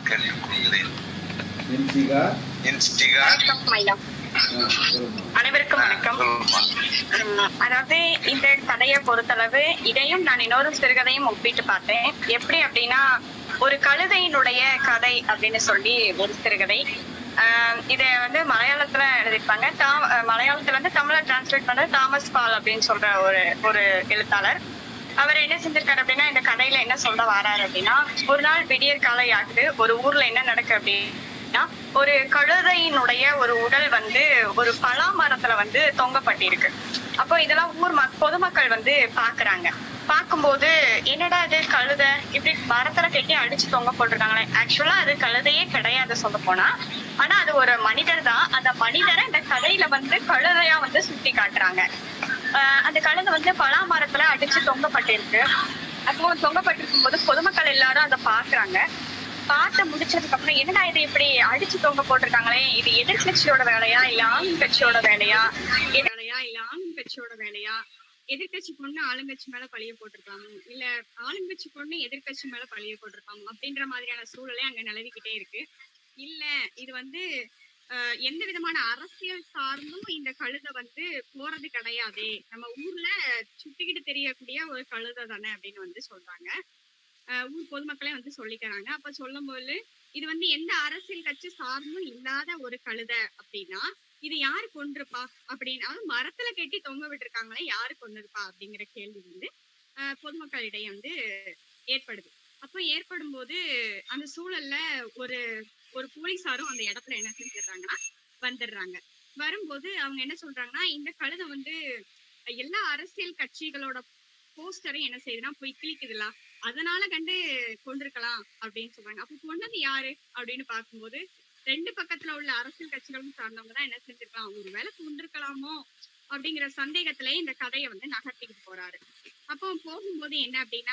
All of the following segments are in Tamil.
கேட்டுக்கொள்கிறேன் என்சிகா இன்ஸ்டிகா வணக்கம் ஐயா அனைவருக்கும் வணக்கம் சொல்லுமா உம், அதாவது இந்த கதையை பொறுத்தளவு இதையும் நான் இன்னொரு சிறுகதையும் ஒப்பிட்டு பார்த்தேன் எப்படி அப்படின்னா ஒரு கழுதையினுடைய கதை அப்படின்னு சொல்லி ஒரு சிறுகதை ஆஹ் இத வந்து மலையாளத்துல எழுதியிருப்பாங்க தா- அஹ் மலையாளத்துல வந்து தமிழ டிரான்ஸ்லேட் பண்ணது தாமஸ் பால் அப்படின்னு சொல்ற ஒரு ஒரு எழுத்தாளர் அவர் என்ன செஞ்சிருக்காரு அப்படின்னா இந்த கதையில என்ன சொல்ல வராரு அப்படின்னா ஒரு நாள் விடியற் காலை ஆகுது ஒரு ஊர்ல என்ன நடக்கு அப்படின்னா ஒரு கழுதையினுடைய ஒரு உடல் வந்து ஒரு பலா மரத்துல வந்து தொங்கப்பட்டிருக்கு அப்போ இதெல்லாம் ஊர் மக் பொதுமக்கள் வந்து பாக்குறாங்க பார்க்கும்போது என்னடா இது கழுதை இப்படி மரத்துல கட்டி அடிச்சு தொங்க போட்டிருக்காங்களே ஆக்சுவலா அது கழுதையே கிடையாது சொல்ல போனா ஆனா அது ஒரு மனிதர் தான் அந்த மனிதரை இந்த கதையில வந்து கழுதையா வந்து சுட்டி காட்டுறாங்க ஆஹ் அந்த கழுதை வந்து பலா மரத்துல அடிச்சு தொங்கப்பட்டிருக்கு அப்போ தொங்கப்பட்டிருக்கும் போது பொதுமக்கள் எல்லாரும் அதை பாக்குறாங்க பார்த்து முடிச்சதுக்கு அப்புறம் என்னடா இது இப்படி அடிச்சு தொங்க போட்டிருக்காங்களே இது எதிர்கட்சியோட வேலையா இல்ல ஆளுங்கட்சியோட வேலையா எதிர் வேலையா இல்ல ஆளுங்கட்சியோட வேலையா எதிர்கட்சி பொண்ணு ஆளுங்கட்சி மேல பழிய போட்டிருக்காமோ இல்ல ஆளுங்கட்சி பொண்ணு எதிர்கட்சி மேல பழிய போட்டிருக்காமோ அப்படின்ற மாதிரியான சூழலே அங்க நிலவிக்கிட்டே இருக்கு இல்ல இது வந்து ஆஹ் எந்த விதமான அரசியல் சார்ந்தும் இந்த கழுதை வந்து போறது கிடையாது நம்ம ஊர்ல சுத்திக்கிட்டு தெரியக்கூடிய ஒரு கழுதை தானே அப்படின்னு வந்து சொல்றாங்க ஆஹ் ஊர் பொதுமக்களே வந்து சொல்லிக்கிறாங்க அப்ப சொல்லும்போது இது வந்து எந்த அரசியல் கட்சி சார்ந்தும் இல்லாத ஒரு கழுதை அப்படின்னா இது யாரு கொண்டிருப்பா அப்படின்னு அதாவது மரத்துல கட்டி தொங்க விட்டுருக்காங்களே யாரு கொண்டிருப்பா அப்படிங்கிற கேள்வி வந்து ஆஹ் பொதுமக்களிடையே வந்து ஏற்படுது அப்போ ஏற்படும் போது அந்த சூழல்ல ஒரு ஒரு போலீசாரும் அந்த இடத்துல என்ன செஞ்சிடுறாங்கன்னா வந்துடுறாங்க வரும்போது அவங்க என்ன சொல்றாங்கன்னா இந்த கழுதை வந்து எல்லா அரசியல் கட்சிகளோட போஸ்டரும் என்ன செய்யுதுன்னா போய் கிழிக்குதுல அதனால கண்டு கொண்டிருக்கலாம் அப்படின்னு சொல்றாங்க அப்ப கொண்டது யாரு அப்படின்னு பார்க்கும்போது ரெண்டு பக்கத்துல உள்ள அரசியல் கட்சிகளும் சார்ந்தவங்க தான் என்ன செஞ்சிருக்கலாம் ஒருவேளை கொண்டிருக்கலாமோ அப்படிங்கிற சந்தேகத்திலே இந்த கதையை வந்து நகர்த்திக்கிட்டு போறாரு அப்போ போகும்போது என்ன அப்படின்னா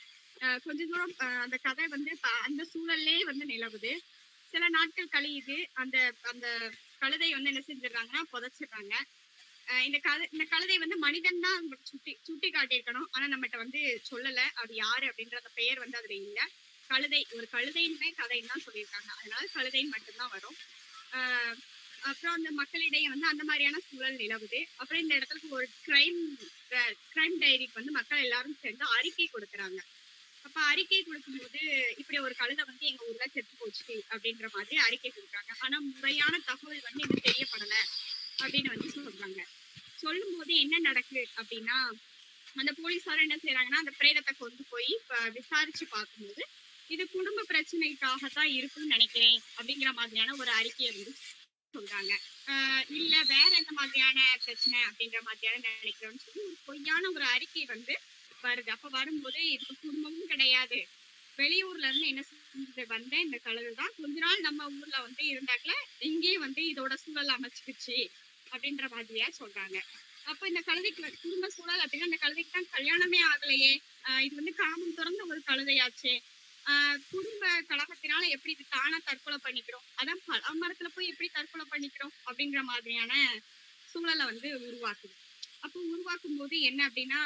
ஆஹ் கொஞ்ச தூரம் ஆஹ் அந்த கதை வந்து ப- அந்த சூழல்லே வந்து நிலவுது சில நாட்கள் கழியுது அந்த அந்த கழுதை வந்து என்ன செஞ்சிடறாங்கன்னா புதைச்சிடுறாங்க ஆஹ் இந்த கதை இந்த கழுதை வந்து மனிதன் தான் சுட்டி சுட்டி காட்டியிருக்கணும் ஆனா நம்மகிட்ட வந்து சொல்லல அது யாரு அப்படின்ற அந்த பெயர் வந்து அதுல இல்ல கழுதை ஒரு கழுதையின்மே கதைன்னு தான் சொல்லியிருக்காங்க அதனால கழுதைன்னு மட்டும்தான் வரும் ஆஹ் அப்புறம் அந்த மக்களிடையே வந்து அந்த மாதிரியான சூழல் நிலவுது அப்புறம் இந்த இடத்துக்கு ஒரு கிரைம் கிரைம் டைரிக்கு வந்து மக்கள் எல்லாரும் சேர்ந்து அறிக்கை கொடுக்கறாங்க அப்ப அறிக்கை கொடுக்கும்போது இப்படி ஒரு கழுதை வந்து எங்க ஊர்ல செத்து போச்சு அப்படின்ற மாதிரி அறிக்கை கொடுக்குறாங்க ஆனா முறையான தகவல் வந்து இது தெரியப்படல அப்படின்னு வந்து சொல்றாங்க சொல்லும் போது என்ன நடக்குது அப்படின்னா அந்த போலீஸார் என்ன செய்யறாங்கன்னா அந்த பிரேதத்தை கொண்டு போய் ப- விசாரிச்சு பார்க்கும்போது இது குடும்ப பிரச்சனைக்காக தான் இருக்கும்னு நினைக்கிறேன் அப்படிங்கிற மாதிரியான ஒரு அறிக்கையை வந்து சொல்றாங்க ஆஹ் இல்ல வேற எந்த மாதிரியான பிரச்சனை அப்படிங்கிற மாதிரியான நினைக்கிறோம்னு சொல்லி ஒரு பொய்யான ஒரு அறிக்கை வந்து வருது அப்ப வரும்போது இதுக்கு குடும்பமும் கிடையாது வெளியூர்ல இருந்து என்ன செஞ்சு வந்த இந்த கழுது தான் கொஞ்ச நாள் நம்ம ஊர்ல வந்து இருந்தாக்கல இங்கேயே வந்து இதோட சூழல் அமைச்சுக்கிச்சு அப்படின்ற மாதிரியா சொல்றாங்க அப்ப இந்த கழுதைக்கு வந்து குடும்ப சூழல் அப்படின்னா அந்த கழுதைக்கு தான் கல்யாணமே ஆகலையே ஆஹ் இது வந்து காமம் திறந்த ஒரு கழுதையாச்சே ஆஹ் குடும்ப கழகத்தினால எப்படி இது தானா தற்கொலை பண்ணிக்கிறோம் அதான் பல மரத்துல போய் எப்படி தற்கொலை பண்ணிக்கிறோம் அப்படிங்கிற மாதிரியான சூழலை வந்து உருவாக்குது அப்போ உருவாக்கும் போது என்ன அப்படின்னா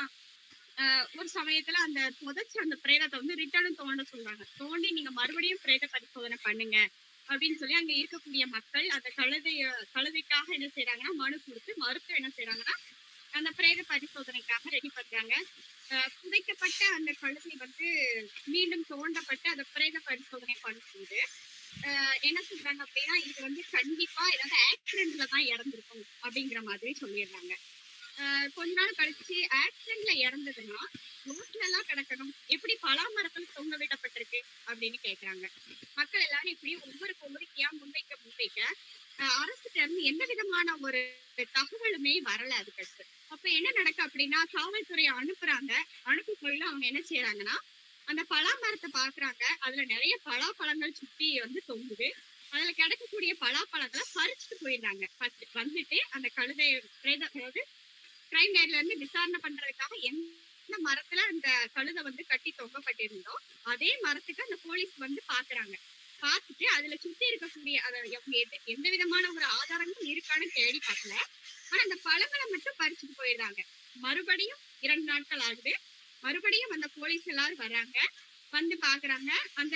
ஆஹ் ஒரு சமயத்துல அந்த புதைச்ச அந்த பிரேதத்தை வந்து ரிட்டர்னும் தோண்ட சொல்றாங்க தோண்டி நீங்க மறுபடியும் பிரேத பரிசோதனை பண்ணுங்க அப்படின்னு சொல்லி அங்க இருக்கக்கூடிய மக்கள் அந்த கழுதைய கழுதைக்காக என்ன செய்யறாங்கன்னா மனு கொடுத்து மறுத்து என்ன செய்யறாங்கன்னா அந்த பிரேத பரிசோதனைக்காக ரெடி பண்றாங்க ஆஹ் புதைக்கப்பட்ட அந்த கழுதை வந்து மீண்டும் தோண்டப்பட்டு அந்த பிரேத பரிசோதனை பண்ணும்போது ஆஹ் என்ன சொல்றாங்க அப்படின்னா இது வந்து கண்டிப்பா ஏதாவது ஆக்சிடென்ட்ல தான் இறந்திருக்கும் அப்படிங்கிற மாதிரி சொல்லிடுறாங்க ஆஹ் கொஞ்ச நாள் கழிச்சு ஆக்சிடென்ட்ல இறந்ததுன்னா ரோட்ல எல்லாம் கிடக்கணும் எப்படி பலா மரத்தில் தொங்க விடப்பட்டிருக்கு அப்படின்னு கேக்குறாங்க மக்கள் எல்லாரும் இப்படி ஒவ்வொரு கோரிக்கையா முன்வைக்க முன்வைக்க ஆஹ் அரசுல இருந்து எந்த விதமான ஒரு தகவலுமே வரல அதுக்கடுத்து அப்ப என்ன நடக்கு அப்படின்னா காவல்துறையை அனுப்புறாங்க அனுப்பி போயில அவங்க என்ன செய்யறாங்கன்னா அந்த பலா மரத்தை பாக்குறாங்க அதுல நிறைய பலாப்பழங்கள் சுத்தி வந்து தொங்குது அதுல கிடைக்கக்கூடிய பலாப்பழங்களை பறிச்சுட்டு போயிடுறாங்க பறிச்சு- வந்துட்டு அந்த கழுதை பிரேத அதாவது கிரைம் நேர்ல இருந்து விசாரணை பண்றதுக்காக எந்த மரத்துல அந்த கழுதை வந்து கட்டி தொங்கப்பட்டிருந்தோ அதே மரத்துக்கு அந்த போலீஸ் வந்து பாக்குறாங்க பார்த்துட்டு அதுல சுத்தி இருக்கக்கூடிய அத எவங்க எந்த- எந்த விதமான ஒரு ஆதாரங்களும் இருக்கான்னு தேடி பார்க்கல ஆனா அந்த பழங்களை மட்டும் பறிச்சுட்டு போயிடுறாங்க மறுபடியும் இரண்டு நாட்கள் ஆகுது மறுபடியும் அந்த போலீஸ் எல்லாரும் வர்றாங்க வந்து பாக்குறாங்க அந்த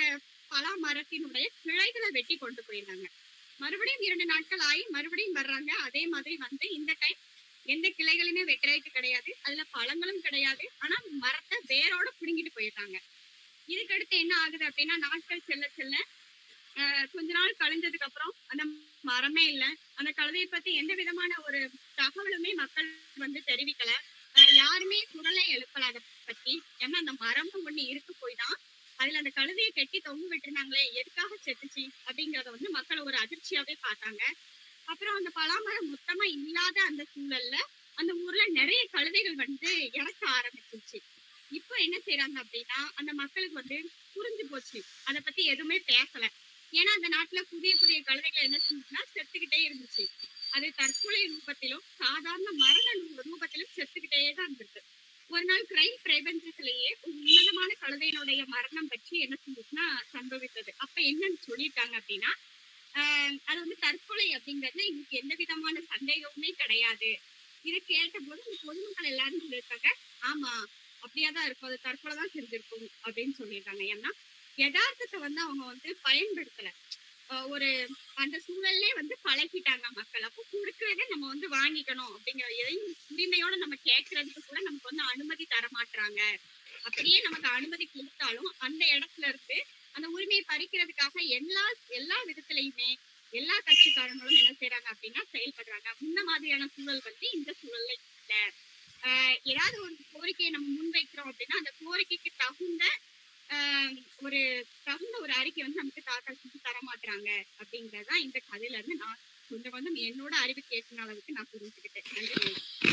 பலா மரத்தினுடைய கிளைகளை வெட்டி கொண்டு போயிருந்தாங்க மறுபடியும் இரண்டு நாட்கள் ஆகி மறுபடியும் வர்றாங்க அதே மாதிரி வந்து இந்த டைம் எந்த கிளைகளுமே வெட்டுறதுக்கு கிடையாது அதுல பழங்களும் கிடையாது ஆனா மரத்தை வேரோட புடுங்கிட்டு போயிட்டாங்க இதுக்கு அடுத்து என்ன ஆகுது அப்படின்னா நாட்கள் செல்ல செல்ல ஆஹ் கொஞ்ச நாள் கழிஞ்சதுக்கு அப்புறம் அந்த மரமே இல்ல அந்த கழுதையை பத்தி எந்த விதமான ஒரு தகவலுமே மக்கள் வந்து தெரிவிக்கல ஆஹ் யாருமே குரலை எழுப்பல அதை பத்தி ஏன்னா அந்த மரமும் ஒண்ணு இருக்கு போய் தான் அதுல அந்த கழுதையை கட்டி தொங்க விட்டுருந்தாங்களே எதுக்காக செத்துச்சு அப்படிங்கறத வந்து மக்கள் ஒரு அதிர்ச்சியாவே பார்த்தாங்க அப்புறம் அந்த பலாமரம் மொத்தமா இல்லாத அந்த சூழல்ல அந்த ஊர்ல நிறைய கழுதைகள் வந்து இறக்க ஆரம்பிச்சிருச்சு இப்போ என்ன செய்யறாங்க அப்படின்னா அந்த மக்களுக்கு வந்து புரிஞ்சு போச்சு அதை பத்தி எதுவுமே பேசல ஏன்னா அந்த நாட்டுல புதிய புதிய கழுதைகள் என்ன செஞ்சுச்சுன்னா செத்துக்கிட்டே இருந்துச்சு அது தற்கொலை ரூபத்திலும் சாதாரண மரண ரூ- ரூபத்திலும் செத்துக்கிட்டே தான் இருந்திருக்கு ஒரு நாள் கிரைம் பிரபஞ்சத்திலேயே ஒரு உன்னதமான கழுதையினுடைய மரணம் பற்றி என்ன செஞ்சுச்சுன்னா சம்பவித்தது அப்ப என்னன்னு சொல்லிட்டாங்க அப்படின்னா ஆஹ் அது வந்து தற்கொலை அப்படிங்கறதுல இன்னைக்கு எந்த விதமான சந்தேகமுமே கிடையாது இதை கேட்டபோது இந்த பொதுமக்கள் எல்லாரும் சொல்லியிருக்காங்க ஆமா அப்படியாதான் இருக்கும் அது தற்கொலை தான் செஞ்சிருக்கும் அப்படின்னு சொல்லியிருக்காங்க ஏன்னா யதார்த்தத்தை வந்து அவங்க வந்து பயன்படுத்தல ஆஹ் ஒரு அந்த சூழல்லே வந்து பழகிட்டாங்க மக்கள் அப்போ கொடுக்கறத நம்ம வந்து வாங்கிக்கணும் அப்படிங்கிற எதையும் உரிமையோட நம்ம கேட்கறதுக்கு கூட நமக்கு வந்து அனுமதி தர மாட்டாங்க அப்படியே நமக்கு அனுமதி கொடுத்தாலும் அந்த இடத்துல இருந்து அந்த உரிமையை பறிக்கிறதுக்காக எல்லா எல்லா விதத்திலையுமே எல்லா கட்சிக்காரங்களும் என்ன செய்யறாங்க அப்படின்னா செயல்படுறாங்க முன்ன மாதிரியான சூழல் வந்து இந்த சூழல்ல இல்ல ஆஹ் ஏதாவது ஒரு கோரிக்கையை நம்ம முன்வைக்கிறோம் அப்படின்னா அந்த கோரிக்கைக்கு தகுந்த ஆஹ் ஒரு தகுந்த ஒரு அறிக்கை வந்து நமக்கு தாக்கல் செஞ்சு தர மாட்டாங்க அப்படிங்கறதுதான் இந்த கதையில இருந்து நான் கொஞ்சம் கொஞ்சம் என்னோட அறிவுக்கு ஏற்ற அளவுக்கு நான் புரிஞ்சுக்கிட்டேன் நன்றி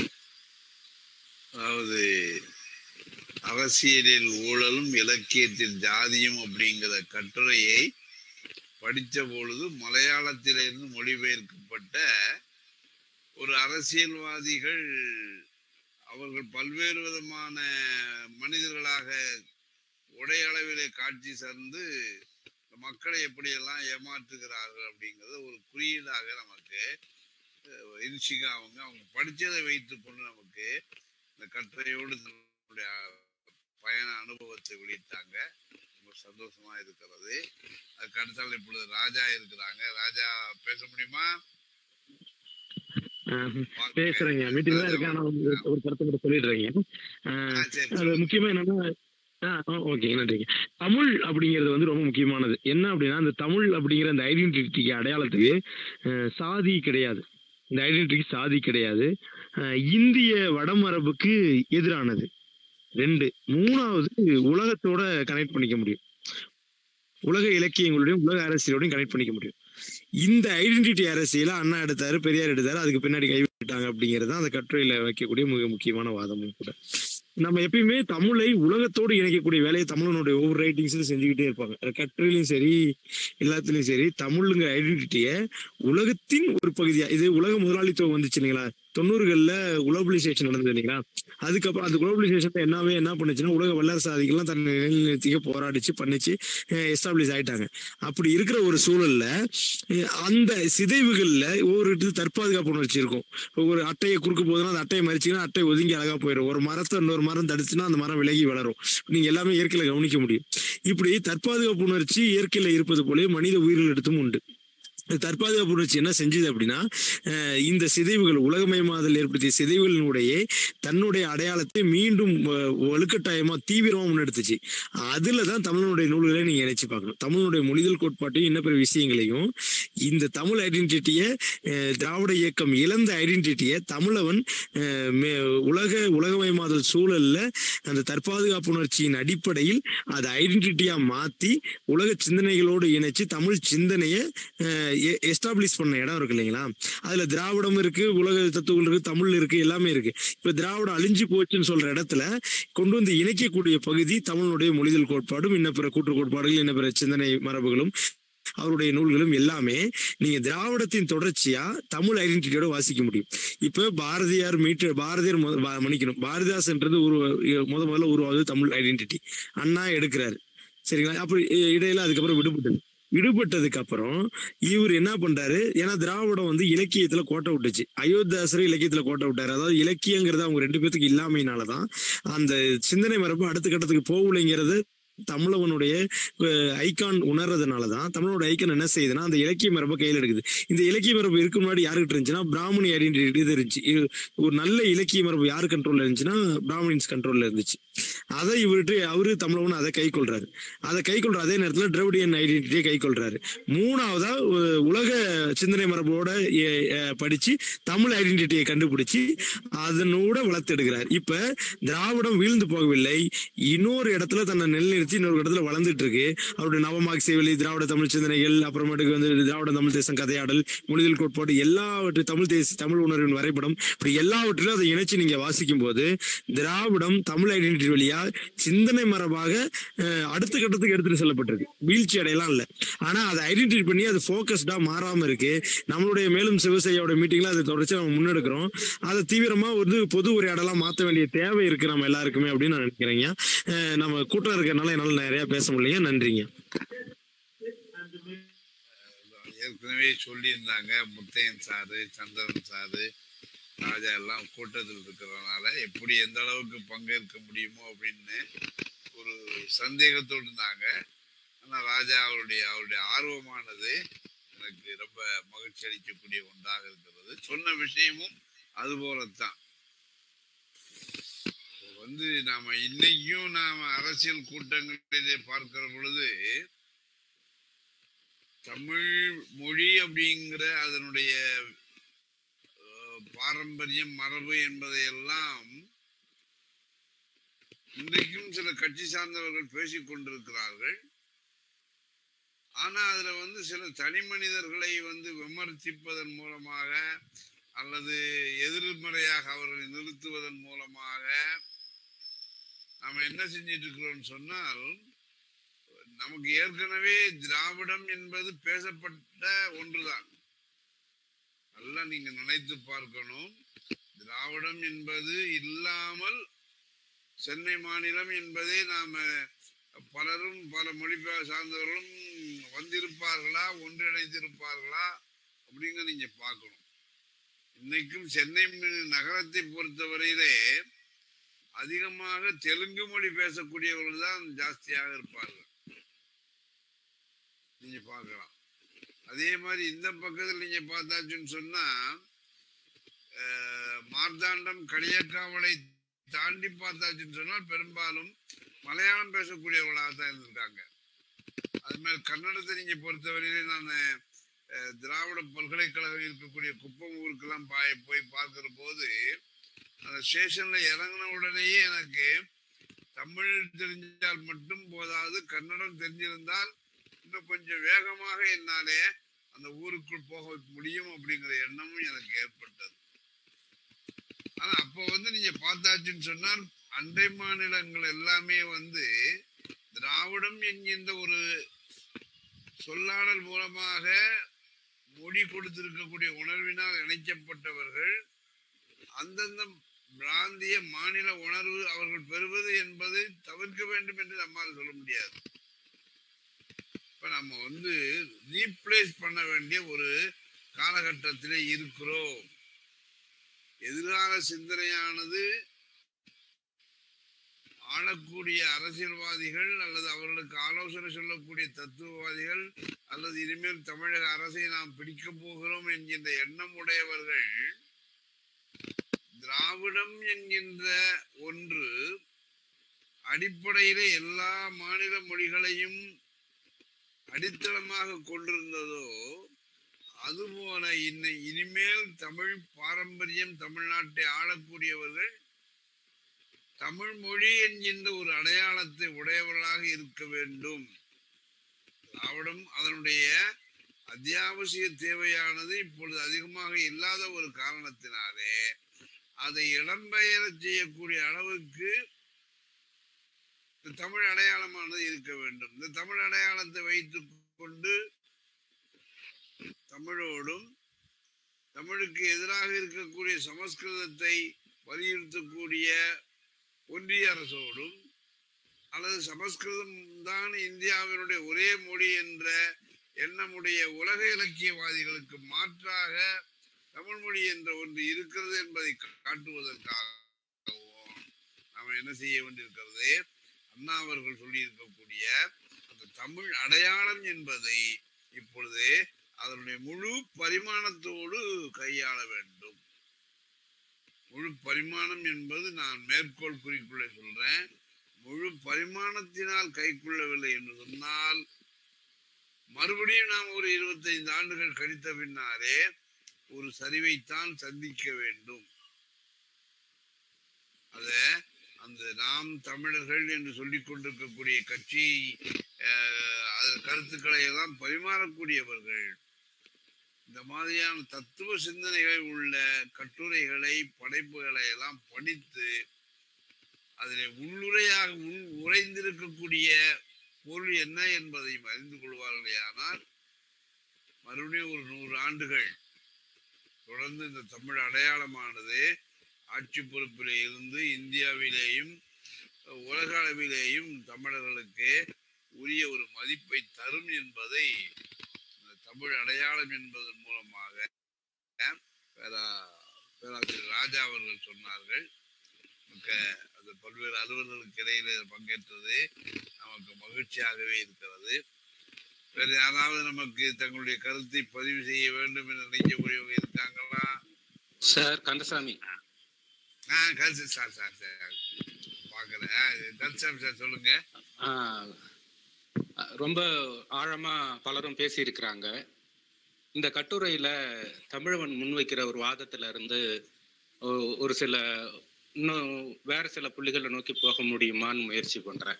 அதாவது அரசியலில் ஊழலும் இலக்கியத்தில் ஜாதியும் அப்படிங்கிற கட்டுரையை படித்த பொழுது மலையாளத்திலிருந்து மொழிபெயர்க்கப்பட்ட ஒரு அரசியல்வாதிகள் அவர்கள் பல்வேறு விதமான மனிதர்களாக உடை அளவிலே காட்சி சார்ந்து மக்களை எப்படியெல்லாம் ஏமாற்றுகிறார்கள் அப்படிங்கிறது ஒரு குறியீடாக நமக்கு அஹ், இன்ஷிகா அவங்க அவங்க படிச்சதை வைத்துக்கொண்டு நமக்கு இந்த கட்டுரையோடு தன்னுடைய பயண அனுபவத்தை வெளியிட்டாங்க ரொம்ப சந்தோஷமா இருக்கிறது அதுக்கு அடுத்தால் இப்பொழுது ராஜா இருக்கிறாங்க ராஜா பேச முடியுமா ஆஹ் வாங்க, பேசுறேங்க மீட்டிங் தான் இருக்கேன் ஆனா வந்து ஒரு கருத்தை மட்டும் சொல்லிடுறேங்க ஆஹ் ஆ, சரி அது சொல்லுங்க. முக்கியமா என்னன்னா ஓகே நன்றிங்க தமிழ் அப்படிங்கிறது வந்து ரொம்ப முக்கியமானது என்ன அப்படின்னா அந்த தமிழ் அப்படிங்கிற அந்த ஐடென்டிட்டிக்கு அடையாளத்துக்கு ஆஹ் சாதி கிடையாது இந்த ஐடென்டிட்டிக்கு சாதி கிடையாது ஆஹ் இந்திய வடமரபுக்கு எதிரானது ரெண்டு மூணாவது உலகத்தோட கனெக்ட் பண்ணிக்க முடியும் உலக இலக்கியங்களோடையும் உலக அரசியலோடையும் கனெக்ட் பண்ணிக்க முடியும் இந்த ஐடென்டிட்டி அரசியல அண்ணா எடுத்தாரு பெரியார் எடுத்தாரு அதுக்கு பின்னாடி கைவிட்டாங்க அப்படிங்கிறது தான் அந்த கட்டுரையில வைக்கக்கூடிய மிக முக்கியமான வாதமும் கூட நம்ம எப்பயுமே தமிழை உலகத்தோடு இணைக்கக்கூடிய வேலையை தமிழனுடைய ஒவ்வொரு ரைட்டிங்ஸ்லையும் செஞ்சுக்கிட்டே இருப்பாங்க அது கட்டுரையிலும் சரி எல்லாத்துலயும் சரி தமிழுங்கிற ஐடென்டிட்டியை உலகத்தின் ஒரு பகுதியா இது உலக முதலாளித்துவம் வந்துச்சு இல்லைங்களா தொண்ணூறுகள்ல குளோபலைசேஷன் நடந்தது இல்லைங்களா அதுக்கப்புறம் அந்த குளோபலைசேஷன் என்னவே என்ன பண்ணுச்சுன்னா உலக வல்லரசாதிகள்லாம் தன்னை நிலைநிறுத்திக்க போராடிச்சு பண்ணிச்சு எஸ்டாப்ளிஷ் ஆயிட்டாங்க அப்படி இருக்கிற ஒரு சூழல்ல அஹ் அந்த சிதைவுகள்ல ஒவ்வொரு இடத்துல தற்பாதுகாப்பு உணர்ச்சி இருக்கும் ஒரு அட்டையை குறுக்க போதுன்னா அந்த அட்டையை மறிச்சுன்னா அட்டை ஒதுங்கி அழகா போயிடும் ஒரு மரத்தை இன்னொரு மரம் தடுச்சுன்னா அந்த மரம் விலகி வளரும் நீங்க எல்லாமே இயற்கையில கவனிக்க முடியும் இப்படி தற்பாதுகாப்பு உணர்ச்சி இயற்கையில இருப்பது போல மனித உயிர்களிடத்தும் உண்டு இந்த தற்பாதுகாப்பு உணர்ச்சி என்ன செஞ்சது அப்படின்னா அஹ் இந்த சிதைவுகள் உலகமயமாதல் ஏற்படுத்திய சிதைவுகளினுடைய தன்னுடைய அடையாளத்தை மீண்டும் அஹ், வலுக்கட்டாயமா தீவிரமா முன்னெடுத்துச்சு அதுல தான் தமிழனுடைய நூல்களை நீங்க இணைச்சு பார்க்கணும் தமிழனுடைய மொழிதல் கோட்பாட்டையும் இன்ன பிற விஷயங்களையும் இந்த தமிழ் ஐடென்டிட்டியை திராவிட இயக்கம் இழந்த ஐடென்டிட்டியை தமிழவன் அஹ், மே- உலக உலகமயமாதல் சூழல்ல அந்த தற்பாதுகாப்பு உணர்ச்சியின் அடிப்படையில் அதை ஐடென்டிட்டியா மாத்தி உலக சிந்தனைகளோடு இணைச்சு தமிழ் சிந்தனையை எஸ்டாப்ளிஷ் பண்ண இடம் இருக்கு இல்லைங்களா அதுல திராவிடம் இருக்கு உலக தத்துவங்கள் இருக்கு தமிழ் இருக்கு எல்லாமே இருக்கு இப்ப திராவிடம் அழிஞ்சு போச்சுன்னு சொல்ற இடத்துல கொண்டு வந்து இணைக்கக்கூடிய பகுதி தமிழனுடைய மொழிதல் கோட்பாடும் இன்ன பிற கூற்று கோட்பாடுகள் இன்ன பிற சிந்தனை மரபுகளும் அவருடைய நூல்களும் எல்லாமே நீங்க திராவிடத்தின் தொடர்ச்சியா தமிழ் ஐடென்டிட்டியோட வாசிக்க முடியும் இப்ப பாரதியார் மீட்டு பாரதியார் முத- பா- மன்னிக்கணும் பாரதிதாசன்றது ஒரு முத முதல்ல உருவாகுது தமிழ் ஐடென்டிட்டி அண்ணா எடுக்கிறாரு சரிங்களா அப்ப இ- இடையில அதுக்கப்புறம் விடுபட்டது விடுபட்டதுக்கு அப்புறம் இவர் என்ன பண்றாரு ஏன்னா திராவிடம் வந்து இலக்கியத்துல கோட்டை விட்டுச்சு அயோத்தியாசர் இலக்கியத்துல கோட்டை விட்டாரு அதாவது இலக்கியங்கிறது அவங்க ரெண்டு பேத்துக்கு இல்லாமையினாலதான் அந்த சிந்தனை மரபு அடுத்த கட்டத்துக்கு போகலைங்கிறது தமிழவனுடைய ஐகான் உணர்றதுனால தான் தமிழோட ஐக்கான் என்ன செய்யுதுன்னா அந்த இலக்கிய மரபை கையில் எடுக்குது இந்த இலக்கிய மரபு இதுக்கு முன்னாடி யாருக்கிட்ட இருந்துச்சுன்னா பிராமணி ஐடென்டிட்டி இது இருந்துச்சு இது ஒரு நல்ல இலக்கிய மரபு யாரு கண்ட்ரோல்ல இருந்துச்சுன்னா பிராமணின்ஸ் கண்ட்ரோல்ல இருந்துச்சு அதை இவர்கிட்ட அவரு தமிழவன் அதை கை கொள்றாரு அதை கை கொள்ற அதே நேரத்துல திராவிடியன் ஐடென்டிட்டியை கை கொள்றாரு மூணாவதா உ- உலக சிந்தனை மரபோட எ- எ- படிச்சு தமிழ் ஐடென்டிட்டியை கண்டுபிடிச்சு அதனோட வளர்த்தெடுக்கிறார் இப்ப திராவிடம் வீழ்ந்து போகவில்லை இன்னொரு இடத்துல தன்னை நிலைநிறுத்தி இன்னொரு இடத்துல வளர்ந்துட்டு இருக்கு அவருடைய நவமாக் சேவலி திராவிட தமிழ் சிந்தனைகள் அப்புறமேட்டுக்கு வந்து திராவிட தமிழ் தேசம் கதையாடல் மொழிதல் கோட்பாடு எல்லாவற்றையும் தமிழ் தேச தமிழ் உணர்வின் வரைபடம் இப்படி எல்லாவற்றிலும் அதை இணைச்சு நீங்க வாசிக்கும் போது திராவிடம் தமிழ் ஐடென்டிட்டி வழியா சிந்தனை மரபாக அஹ், அடுத்த கட்டத்துக்கு எடுத்துட்டு செல்லப்பட்டிருக்கு வீழ்ச்சி அடையலாம் இல்ல ஆனா அதை ஐடென்டிட்டி பண்ணி அது போக்கஸ்டா மாறாம இருக்கு நம்மளுடைய மேலும் சிவசையோட மீட்டிங்ல அதை தொடர்ச்சி நம்ம முன்னெடுக்கிறோம் அதை தீவிரமா வந்து பொது உரையாடலா மாத்த வேண்டிய தேவை இருக்கு நம்ம எல்லாருக்குமே அப்படின்னு நான் நினைக்கிறேங்க அஹ், நம்ம கூட்டம் இருக்கிறனால என்னால நிறைய பேச முடியலைங்க நன்றிங்க ஏற்கனவே சொல்லியிருந்தாங்க முத்தையன் சாரு சந்திரன் சாரு ராஜா எல்லாம் கூட்டத்தில் இருக்கிறதுனால எப்படி எந்த அளவுக்கு பங்கேற்க முடியுமோ அப்படின்னு ஒரு சந்தேகத்தோடு இருந்தாங்க ஆனா ராஜா அவருடைய அவருடைய ஆர்வமானது எனக்கு ரொம்ப மகிழ்ச்சி அளிக்கக்கூடிய ஒன்றாக இருக்கிறது சொன்ன விஷயமும் அது போலத்தான் இப்போ வந்து நாம இன்னைக்கும் நாம அரசியல் கூட்டங்களிலே பார்க்கிற பொழுது தமிழ் மொழி அப்படிங்கிற அதனுடைய அஹ், பாரம்பரியம் மரபு என்பதையெல்லாம் இன்றைக்கும் சில கட்சி சார்ந்தவர்கள் பேசிக் கொண்டிருக்கிறார்கள் ஆனா அதுல வந்து சில தனி மனிதர்களை வந்து விமர்சிப்பதன் மூலமாக அல்லது எதிர்மறையாக அவர்களை நிறுத்துவதன் மூலமாக நாம என்ன செஞ்சிட்டு இருக்கிறோம்னு சொன்னால் நமக்கு ஏற்கனவே திராவிடம் என்பது பேசப்பட்ட ஒன்றுதான் நல்லா நீங்க நினைத்து பார்க்கணும் திராவிடம் என்பது இல்லாமல் சென்னை மாநிலம் என்பதை நாம பலரும் பல மொழி பே- சார்ந்தவர்களும் வந்திருப்பார்களா ஒன்றிணைந்திருப்பார்களா அப்படிங்க நீங்க பார்க்கணும் இன்னைக்கும் சென்னை மி- நகரத்தை பொறுத்தவரையிலே அதிகமாக தெலுங்கு மொழி பேசக்கூடியவர்கள் தான் ஜாஸ்தியாக இருப்பார்கள் நீங்க பார்க்கலாம் அதே மாதிரி இந்த பக்கத்தில் நீங்க பார்த்தாச்சுன்னு சொன்னா அஹ், மார்த்தாண்டம் களியக்காவலை தாண்டி பார்த்தாச்சுன்னு சொன்னால் பெரும்பாலும் மலையாளம் பேசக்கூடியவர்களாக தான் இருந்திருக்காங்க அது மாதிரி கன்னடத்தை நீங்க பொறுத்தவரையிலே நான் அஹ், திராவிட பல்கலைக்கழகம் இருக்கக்கூடிய குப்பம் ஊருக்கெல்லாம் பாய் போய் பார்க்கிற போது அந்த ஸ்டேஷன்ல இறங்கின உடனேயே எனக்கு தமிழ் தெரிஞ்சால் மட்டும் போதாது கன்னடம் தெரிஞ்சிருந்தால் இன்னும் கொஞ்சம் வேகமாக என்னாலே அந்த ஊருக்குள் போக முடியும் அப்படிங்கிற எண்ணமும் எனக்கு ஏற்பட்டது ஆனா அப்போ வந்து நீங்க பார்த்தாச்சுன்னு சொன்னால் அண்டை மாநிலங்கள் எல்லாமே வந்து திராவிடம் என்கின்ற ஒரு சொல்லாடல் மூலமாக மொழி கொடுத்திருக்கக்கூடிய உணர்வினால் இணைக்கப்பட்டவர்கள் அந்தந்த பிராந்திய மாநில உணர்வு அவர்கள் பெறுவது என்பது தவிர்க்க வேண்டும் என்று நம்மால் சொல்ல முடியாது இப்ப நம்ம வந்து ரீப்ளேஸ் பண்ண வேண்டிய ஒரு காலகட்டத்திலே இருக்கிறோம் எதிர்கால சிந்தனையானது ஆளக்கூடிய அரசியல்வாதிகள் அல்லது அவர்களுக்கு ஆலோசனை சொல்லக்கூடிய தத்துவவாதிகள் அல்லது இனிமேல் தமிழக அரசை நாம் பிடிக்க போகிறோம் என்கின்ற எண்ணம் உடையவர்கள் திராவிடம் என்கின்ற ஒன்று அடிப்படையிலே எல்லா மாநில மொழிகளையும் அடித்தளமாக கொண்டிருந்ததோ அதுபோல இன்னை இனிமேல் தமிழ் பாரம்பரியம் தமிழ்நாட்டை ஆளக்கூடியவர்கள் தமிழ் மொழி என்கின்ற ஒரு அடையாளத்தை உடையவர்களாக இருக்க வேண்டும் திராவிடம் அதனுடைய அத்தியாவசிய தேவையானது இப்பொழுது அதிகமாக இல்லாத ஒரு காரணத்தினாலே அதை இடம்பெயரச் செய்யக்கூடிய அளவுக்கு இந்த தமிழ் அடையாளமானது இருக்க வேண்டும் இந்த தமிழ் அடையாளத்தை வைத்துக் கொண்டு தமிழோடும் தமிழுக்கு எதிராக இருக்கக்கூடிய சமஸ்கிருதத்தை வலியுறுத்தக்கூடிய ஒன்றிய அரசோடும் அல்லது சமஸ்கிருதம் தான் இந்தியாவினுடைய ஒரே மொழி என்ற எண்ணமுடைய உலக இலக்கியவாதிகளுக்கு மாற்றாக தமிழ் மொழி என்ற ஒன்று இருக்கிறது என்பதை காட்டுவதற்காகவும் நாம் என்ன செய்ய வேண்டியிருக்கிறது அண்ணா அவர்கள் சொல்லியிருக்கக்கூடிய அந்த தமிழ் அடையாளம் என்பதை இப்பொழுது அதனுடைய முழு பரிமாணத்தோடு கையாள வேண்டும் முழு பரிமாணம் என்பது நான் மேற்கோள் குறிக்குள்ளே சொல்றேன் முழு பரிமாணத்தினால் கைக்குள்ளவில்லை என்று சொன்னால் மறுபடியும் நாம் ஒரு இருபத்தைந்து ஆண்டுகள் கழித்த பின்னாலே ஒரு சரிவைத்தான் சந்திக்க வேண்டும் அத அந்த நாம் தமிழர்கள் என்று சொல்லிக் கொண்டிருக்கக்கூடிய கட்சி அஹ், அதன் கருத்துக்களை எல்லாம் பரிமாறக்கூடியவர்கள் இந்த மாதிரியான தத்துவ சிந்தனைகள் உள்ள கட்டுரைகளை படைப்புகளை எல்லாம் படித்து அதில் உள்ளுரையாக உள் உறைந்திருக்கக்கூடிய பொருள் என்ன என்பதையும் அறிந்து கொள்வார்களே ஆனால் மறுபடியும் ஒரு நூறு ஆண்டுகள் தொடர்ந்து இந்த தமிழ் அடையாளமானது ஆட்சி பொறுப்பிலே இருந்து இந்தியாவிலேயும் உலக அளவிலேயும் தமிழர்களுக்கு உரிய ஒரு மதிப்பை தரும் என்பதை இந்த தமிழ் அடையாளம் என்பதன் மூலமாக பேரா பேராசிரியர் ராஜா அவர்கள் சொன்னார்கள் நமக்கு அது பல்வேறு அலுவலர்களுக்கு இடையில பங்கேற்றது நமக்கு மகிழ்ச்சியாகவே இருக்கிறது வேறு யாராவது நமக்கு தங்களுடைய கருத்தை பதிவு செய்ய வேண்டும் என்று நினைக்கக்கூடியவங்க இருக்காங்களா சார் கந்தசாமி ஆ கருத்து சார் சார் சார் பார்க்குறேன் கருத்து சார் சொல்லுங்க ஆஹ், ரொம்ப ஆழமா பலரும் பேசியிருக்கிறாங்க இந்த கட்டுரையில தமிழவன் முன்வைக்கிற ஒரு வாதத்துல இருந்து ஒ- ஒரு சில இன்னும் வேற சில புள்ளிகளை நோக்கி போக முடியுமான்னு முயற்சி பண்றேன்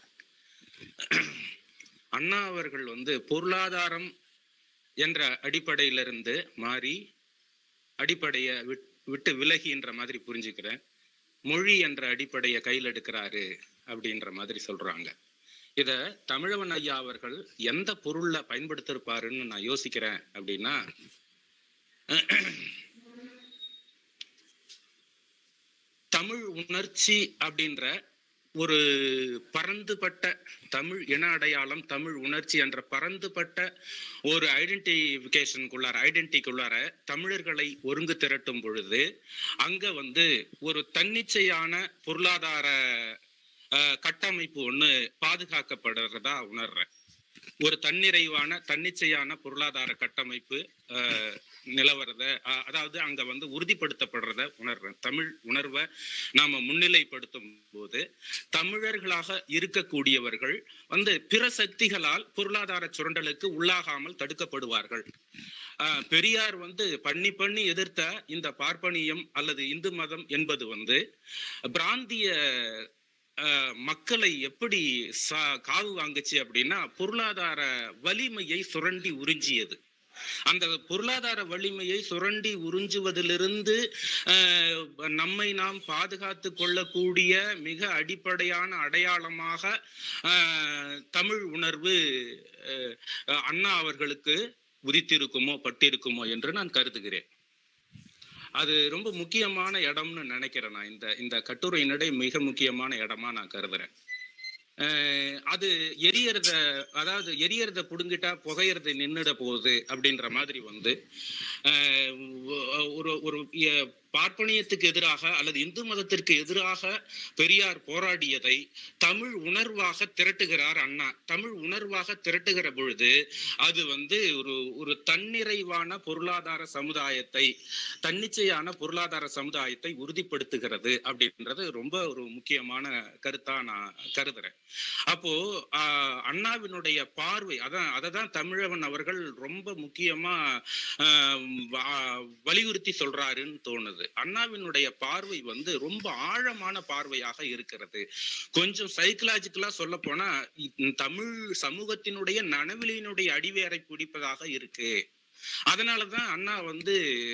அண்ணா அவர்கள் வந்து பொருளாதாரம் என்ற அடிப்படையிலிருந்து மாறி அடிப்படைய விட்- விட்டு விலகின்ற மாதிரி புரிஞ்சுக்கிறேன் மொழி என்ற அடிப்படையை கையில் எடுக்கிறாரு அப்படின்ற மாதிரி சொல்றாங்க இத தமிழவன் ஐயா அவர்கள் எந்த பொருள்ல பயன்படுத்திருப்பாருன்னு நான் யோசிக்கிறேன் அப்படின்னா தமிழ் உணர்ச்சி அப்படின்ற ஒரு பரந்துபட்ட தமிழ் இன அடையாளம் தமிழ் உணர்ச்சி என்ற பரந்துபட்ட ஒரு ஐடென்டிபிகேஷனுக்குள்ளார ஐடென்டிக்குள்ளார தமிழர்களை ஒருங்கு திரட்டும் பொழுது அங்க வந்து ஒரு தன்னிச்சையான பொருளாதார அஹ், கட்டமைப்பு ஒண்ணு பாதுகாக்கப்படுறதா உணர்றேன் ஒரு தன்னிறைவான தன்னிச்சையான பொருளாதார கட்டமைப்பு அஹ், நிலவரத அஹ், அதாவது அங்க வந்து உறுதிப்படுத்தப்படுறத உணர்றேன் தமிழ் உணர்வை நாம முன்னிலைப்படுத்தும் போது தமிழர்களாக இருக்கக்கூடியவர்கள் வந்து பிற சக்திகளால் பொருளாதார சுரண்டலுக்கு உள்ளாகாமல் தடுக்கப்படுவார்கள் ஆஹ் பெரியார் வந்து பண்ணி பண்ணி எதிர்த்த இந்த பார்ப்பனியம் அல்லது இந்து மதம் என்பது வந்து பிராந்திய ஆஹ், மக்களை எப்படி சா- காவு வாங்குச்சு அப்படின்னா பொருளாதார வலிமையை சுரண்டி உறிஞ்சியது அந்த பொருளாதார வலிமையை சுரண்டி உறிஞ்சுவதிலிருந்து ஆஹ், நம்மை நாம் பாதுகாத்து கொள்ளக்கூடிய மிக அடிப்படையான அடையாளமாக ஆஹ், தமிழ் உணர்வு ஆஹ், அண்ணா அவர்களுக்கு உதித்திருக்குமோ பட்டிருக்குமோ என்று நான் கருதுகிறேன் அது ரொம்ப முக்கியமான இடம்னு நினைக்கிறேன் நான் இந்த இந்த கட்டுரையினுடைய மிக முக்கியமான இடமா நான் கருதுறேன் அஹ் அது எரியறத அதாவது எரியறத புடுங்கிட்டா புகையறது நின்னுட போகுது அப்படின்ற மாதிரி வந்து அஹ் ஒ- ஒரு ஒரு எ- பார்ப்பனியத்துக்கு எதிராக அல்லது இந்து மதத்திற்கு எதிராக பெரியார் போராடியதை தமிழ் உணர்வாக திரட்டுகிறார் அண்ணா தமிழ் உணர்வாக திரட்டுகிற பொழுது அது வந்து ஒரு ஒரு தன்னிறைவான பொருளாதார சமுதாயத்தை தன்னிச்சையான பொருளாதார சமுதாயத்தை உறுதிப்படுத்துகிறது அப்படின்றது ரொம்ப ஒரு முக்கியமான கருத்தா நான் கருதுறேன் அப்போ ஆஹ், அண்ணாவினுடைய பார்வை அதான் அதை தான் தமிழவன் அவர்கள் ரொம்ப முக்கியமா ஆஹ், வா- வலியுறுத்தி சொல்றாருன்னு தோணுது அண்ணாவினுடைய பார்வை வந்து ரொம்ப ஆழமான பார்வையாக இருக்கிறது கொஞ்சம் சைக்கலாஜிக்கலா சொல்ல போனா இ- தமிழ் சமூகத்தினுடைய நனவிலினுடைய அடிவேரை பிடிப்பதாக இருக்கு அதனாலதான் அண்ணா வந்து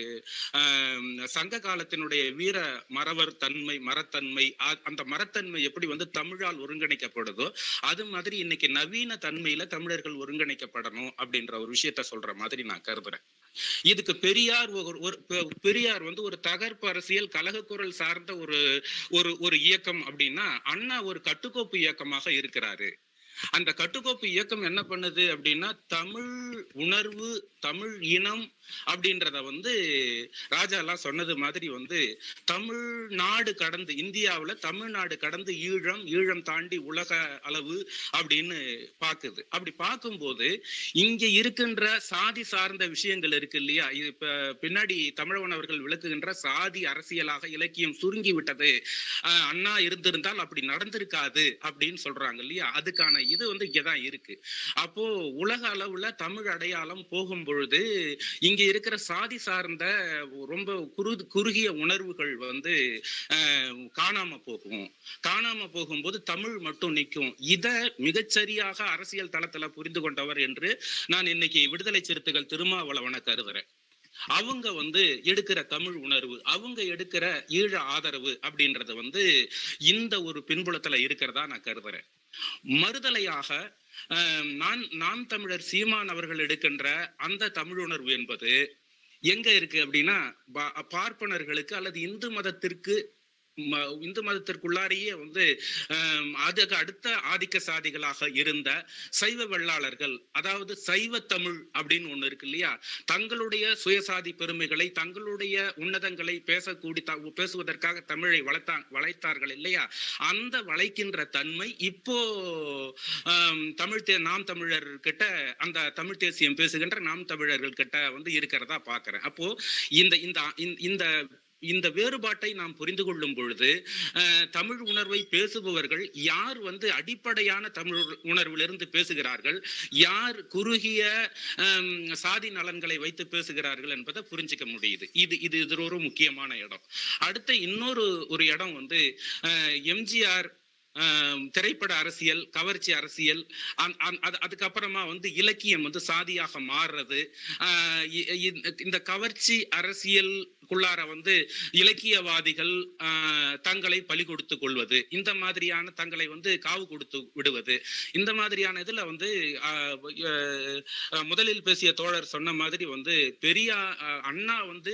ஆஹ், சங்க காலத்தினுடைய வீர மறவர் தன்மை மரத்தன்மை அ- அந்த மரத்தன்மை எப்படி வந்து தமிழால் ஒருங்கிணைக்கப்படுதோ அது மாதிரி இன்னைக்கு நவீன தன்மையில தமிழர்கள் ஒருங்கிணைக்கப்படணும் அப்படின்ற ஒரு விஷயத்த சொல்ற மாதிரி நான் கருதுறேன் இதுக்கு பெரியார் ஒரு ஒரு பெ- பெரியார் வந்து ஒரு தகர்ப்பு அரசியல் கலக குரல் சார்ந்த ஒரு ஒரு ஒரு இயக்கம் அப்படின்னா அண்ணா ஒரு கட்டுக்கோப்பு இயக்கமாக இருக்கிறாரு அந்த கட்டுக்கோப்பு இயக்கம் என்ன பண்ணுது அப்படின்னா தமிழ் உணர்வு தமிழ் இனம் அப்படின்றத வந்து ராஜா எல்லாம் சொன்னது மாதிரி வந்து தமிழ்நாடு கடந்து இந்தியாவுல தமிழ்நாடு கடந்து ஈழம் ஈழம் தாண்டி உலக அளவு அப்படின்னு பாக்குது அப்படி பார்க்கும்போது இங்க இருக்கின்ற சாதி சார்ந்த விஷயங்கள் இருக்கு இல்லையா இது இப்ப பின்னாடி தமிழவன் அவர்கள் விளக்குகின்ற சாதி அரசியலாக இலக்கியம் சுருங்கி விட்டது ஆஹ் அண்ணா இருந்திருந்தால் அப்படி நடந்திருக்காது அப்படின்னு சொல்றாங்க இல்லையா அதுக்கான இது வந்து இங்கதான் இருக்கு அப்போ உலக அளவுல தமிழ் அடையாளம் போகும் பொழுது இங்க இருக்கிற சாதி சார்ந்த ரொம்ப குரு குறுகிய உணர்வுகள் வந்து ஆஹ் காணாம போகும் காணாம போகும்போது தமிழ் மட்டும் நிற்கும் இத மிகச்சரியாக அரசியல் தளத்துல புரிந்து கொண்டவர் என்று நான் இன்னைக்கு விடுதலை சிறுத்தைகள் திருமாவளவனை கருதுறேன் அவங்க வந்து எடுக்கிற தமிழ் உணர்வு அவங்க எடுக்கிற ஈழ ஆதரவு அப்படின்றது வந்து இந்த ஒரு பின்புலத்துல இருக்கிறதா நான் கருதுறேன் மறுதலையாக ஆஹ், நான் நான் தமிழர் சீமான் அவர்கள் எடுக்கின்ற அந்த தமிழ் உணர்வு என்பது எங்க இருக்கு அப்படின்னா பா- பார்ப்பனர்களுக்கு அல்லது இந்து மதத்திற்கு ம- இந்து மதத்திற்குள்ளாரையே வந்து ஆஹ், அதுக்கு அடுத்த ஆதிக்க சாதிகளாக இருந்த சைவ வெள்ளாளர்கள் அதாவது சைவ தமிழ் அப்படின்னு ஒண்ணு இருக்கு இல்லையா தங்களுடைய சுயசாதி பெருமைகளை தங்களுடைய உன்னதங்களை பேசக்கூடி த- பேசுவதற்காக தமிழை வளர்த்தா வளைத்தார்கள் இல்லையா அந்த வளைக்கின்ற தன்மை இப்போ ஆம், தமிழ் தே நாம் தமிழர் கிட்ட அந்த தமிழ் தேசியம் பேசுகின்ற நாம் தமிழர்கள் கிட்ட வந்து இருக்கிறதா பாக்குறேன் அப்போ இந்த இந்த இந்த இந்த வேறுபாட்டை நாம் புரிந்து கொள்ளும் பொழுது அஹ், தமிழ் உணர்வை பேசுபவர்கள் யார் வந்து அடிப்படையான தமிழ் உணர்விலிருந்து பேசுகிறார்கள் யார் குறுகிய ஹம், சாதி நலன்களை வைத்து பேசுகிறார்கள் என்பதை புரிஞ்சுக்க முடியுது இது இது இது ஒரு முக்கியமான இடம் அடுத்த இன்னொரு ஒரு இடம் வந்து அஹ், எம்ஜிஆர் ஆஹ் திரைப்பட அரசியல் கவர்ச்சி அரசியல் அந்- அந்- அது அதுக்கப்புறமா வந்து இலக்கியம் வந்து சாதியாக மாறுறது ஆஹ் இ- இ- இந்த கவர்ச்சி அரசியலுக்குள்ளார வந்து இலக்கியவாதிகள் ஆஹ் தங்களை பலி கொடுத்து கொள்வது இந்த மாதிரியான தங்களை வந்து காவு கொடுத்து விடுவது இந்த மாதிரியான இதுல வந்து ஆஹ் அஹ் அஹ் முதலில் பேசிய தோழர் சொன்ன மாதிரி வந்து பெரியா அஹ் அண்ணா வந்து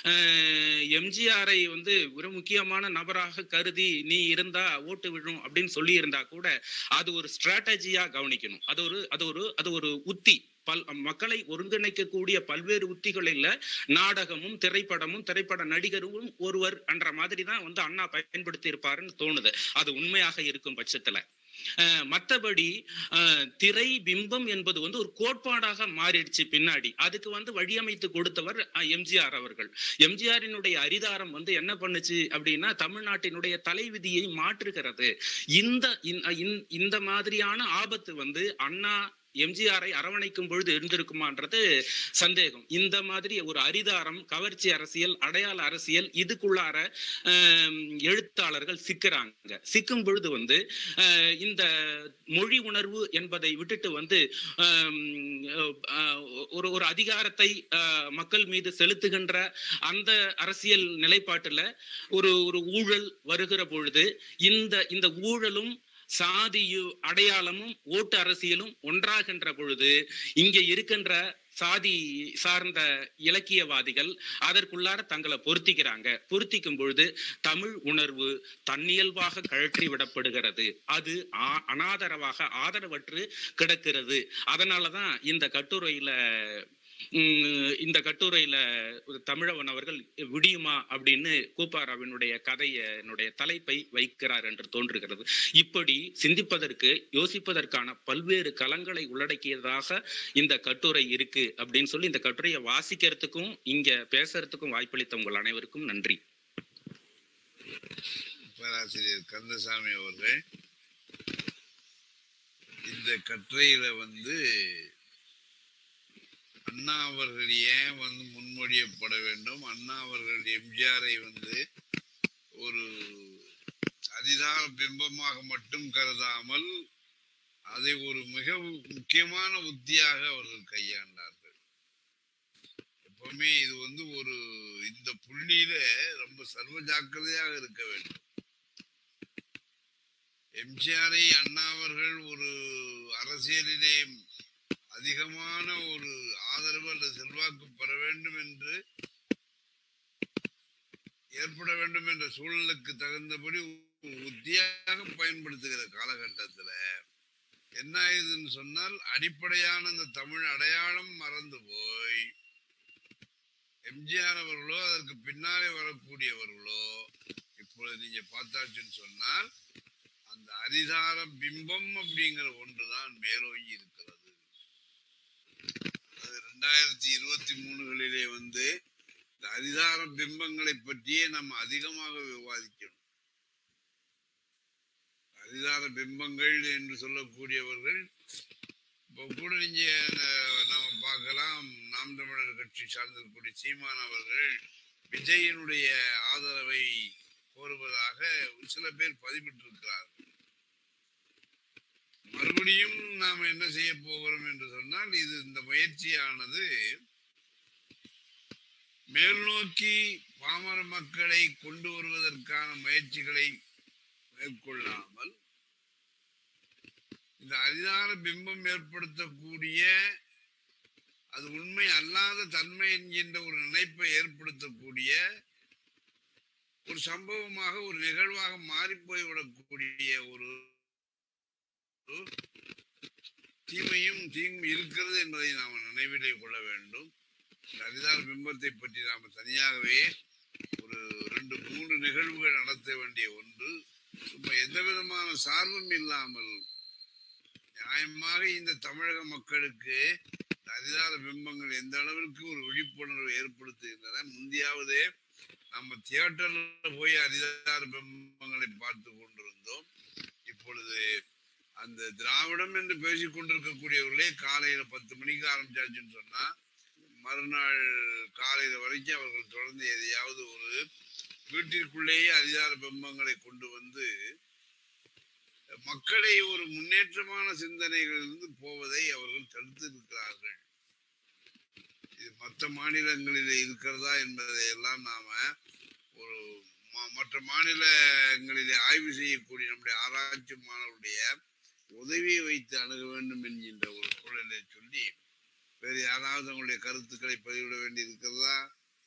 எம்ஜிஆரை வந்து ஒரு முக்கியமான நபராக கருதி நீ இருந்தா ஓட்டு விழும் அப்படின்னு சொல்லி இருந்தா கூட அது ஒரு ஸ்ட்ராட்டஜியா கவனிக்கணும் அது ஒரு அது ஒரு அது ஒரு உத்தி பல் மக்களை ஒருங்கிணைக்கக்கூடிய பல்வேறு உத்திகளில் நாடகமும் திரைப்படமும் திரைப்பட நடிகரும் ஒருவர் என்ற மாதிரி தான் வந்து அண்ணா பயன்படுத்தி இருப்பாருன்னு தோணுது அது உண்மையாக இருக்கும் பட்சத்துல அஹ் மத்தபடி அஹ் திரை பிம்பம் என்பது வந்து ஒரு கோட்பாடாக மாறிடுச்சு பின்னாடி அதுக்கு வந்து வழியமைத்து கொடுத்தவர் அஹ், எம்ஜிஆர் அவர்கள் எம்ஜிஆரினுடைய அரிதாரம் வந்து என்ன பண்ணுச்சு அப்படின்னா தமிழ்நாட்டினுடைய தலைவிதியை மாற்றுகிறது இந்த இந்த- இந்த- இந்த மாதிரியான ஆபத்து வந்து அண்ணா எம்ஜிஆரை அரவணைக்கும் பொழுது இருந்திருக்குமான்றது சந்தேகம் இந்த மாதிரி ஒரு அரிதாரம் கவர்ச்சி அரசியல் அடையாள அரசியல் இதுக்குள்ளார ஆம், எழுத்தாளர்கள் சிக்கிறாங்க சிக்கும் பொழுது வந்து ஆஹ், இந்த மொழி உணர்வு என்பதை விட்டுட்டு வந்து ஆம், ஆஹ், ஒரு ஒரு அதிகாரத்தை ஆஹ், மக்கள் மீது செலுத்துகின்ற அந்த அரசியல் நிலைப்பாட்டுல ஒரு ஒரு ஊழல் வருகிற பொழுது இந்த இந்த ஊழலும் சாதியு அடையாளமும் ஓட்டு அரசியலும் ஒன்றாகின்ற பொழுது இங்க இருக்கின்ற சாதி சார்ந்த இலக்கியவாதிகள் அதற்குள்ளார தங்களை பொருத்திக்கிறாங்க பொருத்திக்கும் பொழுது தமிழ் உணர்வு தன்னியல்பாக கழற்றி விடப்படுகிறது அது ஆ- அனாதரவாக ஆதரவற்று கிடக்கிறது அதனாலதான் இந்த கட்டுரையில உம், இந்த கட்டுரையில ஒரு தமிழவன் அவர்கள் விடியுமா அப்படின்னு கூப்பாராவினுடைய கதையினுடைய தலைப்பை வைக்கிறார் என்று தோன்றுகிறது இப்படி சிந்திப்பதற்கு யோசிப்பதற்கான பல்வேறு களங்களை உள்ளடக்கியதாக இந்த கட்டுரை இருக்கு அப்படின்னு சொல்லி இந்த கட்டுரையை வாசிக்கிறதுக்கும் இங்க பேசுறதுக்கும் வாய்ப்பளித்த உங்கள் அனைவருக்கும் நன்றி பேராசிரியர் கந்தசாமி அவர்கள் இந்த கட்டுரையில வந்து அண்ணா அவர்கள் ஏன் வந்து முன்மொழியப்பட வேண்டும் அண்ணா அவர்கள் எம்ஜிஆரை வந்து ஒரு அதிகார பிம்பமாக மட்டும் கருதாமல் அதை ஒரு மிக முக்கியமான உத்தியாக அவர்கள் கையாண்டார்கள் எப்பவுமே இது வந்து ஒரு இந்த புள்ளியில ரொம்ப சர்வ ஜாக்கிரதையாக இருக்க வேண்டும் எம்ஜிஆரை அண்ணா அவர்கள் ஒரு அரசியலிலே அதிகமான ஒரு ஆதரவு அல்லது செல்வாக்கு பெற வேண்டும் என்று ஏற்பட வேண்டும் என்ற சூழலுக்கு தகுந்தபடி ஒரு உத்தியாக பயன்படுத்துகிற காலகட்டத்துல என்ன ஆயுதுன்னு சொன்னால் அடிப்படையான இந்த தமிழ் அடையாளம் மறந்து போய் எம்ஜிஆர் அவர்களோ அதற்கு பின்னாலே வரக்கூடியவர்களோ இப்பொழுது நீங்க பார்த்தாச்சுன்னு சொன்னால் அந்த அதிகார பிம்பம் அப்படிங்கிற ஒன்றுதான் மேலோங்கி இருக்கிறது அது ரெண்டாயிரத்தி இருபத்தி மூணுகளிலே வந்து இந்த அதிகார பிம்பங்களை பற்றியே நம்ம அதிகமாக விவாதிக்கணும் அதிகார பிம்பங்கள் என்று சொல்லக்கூடியவர்கள் இப்போ கூட நீங்க அஹ், நாம பார்க்கலாம் நாம் தமிழர் கட்சி சார்ந்திருக்கக்கூடிய சீமான் அவர்கள் விஜயனுடைய ஆதரவை கோருவதாக சில பேர் பதிவிட்டிருக்கிறார்கள் மறுபடியும் நாம் என்ன செய்ய போகிறோம் என்று சொன்னால் இது இந்த முயற்சியானது மேல் நோக்கி பாமர மக்களை கொண்டு வருவதற்கான முயற்சிகளை மேற்கொள்ளாமல் இந்த அதிகார பிம்பம் ஏற்படுத்தக்கூடிய அது உண்மை அல்லாத தன்மை என்கின்ற ஒரு நினைப்பை ஏற்படுத்தக்கூடிய ஒரு சம்பவமாக ஒரு நிகழ்வாக மாறி போய்விடக்கூடிய ஒரு தீமையும் தீங்கும் இருக்கிறது என்பதை நாம் நினைவிலே கொள்ள வேண்டும் இந்த அதிகார பிம்பத்தை பற்றி நாம் தனியாகவே ஒரு ரெண்டு மூன்று நிகழ்வுகள் நடத்த வேண்டிய ஒன்று சும்மா எந்த விதமான சார்பும் இல்லாமல் நியாயமாக இந்த தமிழக மக்களுக்கு இந்த அதிகார பிம்பங்கள் எந்த அளவிற்கு ஒரு விழிப்புணர்வு ஏற்படுத்துகின்றன முந்தியாவது நம்ம தியேட்டர்ல போய் அதிகார பிம்பங்களை பார்த்து கொண்டிருந்தோம் இப்பொழுது அந்த திராவிடம் என்று பேசிக் கொண்டிருக்கக்கூடியவர்களே காலையில பத்து மணிக்கு ஆரம்பிச்சாச்சுன்னு சொன்னா மறுநாள் காலையில வரைக்கும் அவர்கள் தொடர்ந்து எதையாவது ஒரு வீட்டிற்குள்ளேயே அதிகார பிம்பங்களை கொண்டு வந்து மக்களை ஒரு முன்னேற்றமான சிந்தனைகளிலிருந்து போவதை அவர்கள் தடுத்து இருக்கிறார்கள் இது மற்ற மாநிலங்களில் இருக்கிறதா என்பதை எல்லாம் நாம ஒரு ம- மற்ற மாநிலங்களிலே ஆய்வு செய்யக்கூடிய நம்முடைய ஆராய்ச்சி மாணவருடைய உதவியை வைத்து அணுக வேண்டும் என்கின்ற ஒரு சூழலை சொல்லி வேறு யாராவது உங்களுடைய கருத்துக்களை பதிவிட வேண்டி இருக்கிறதா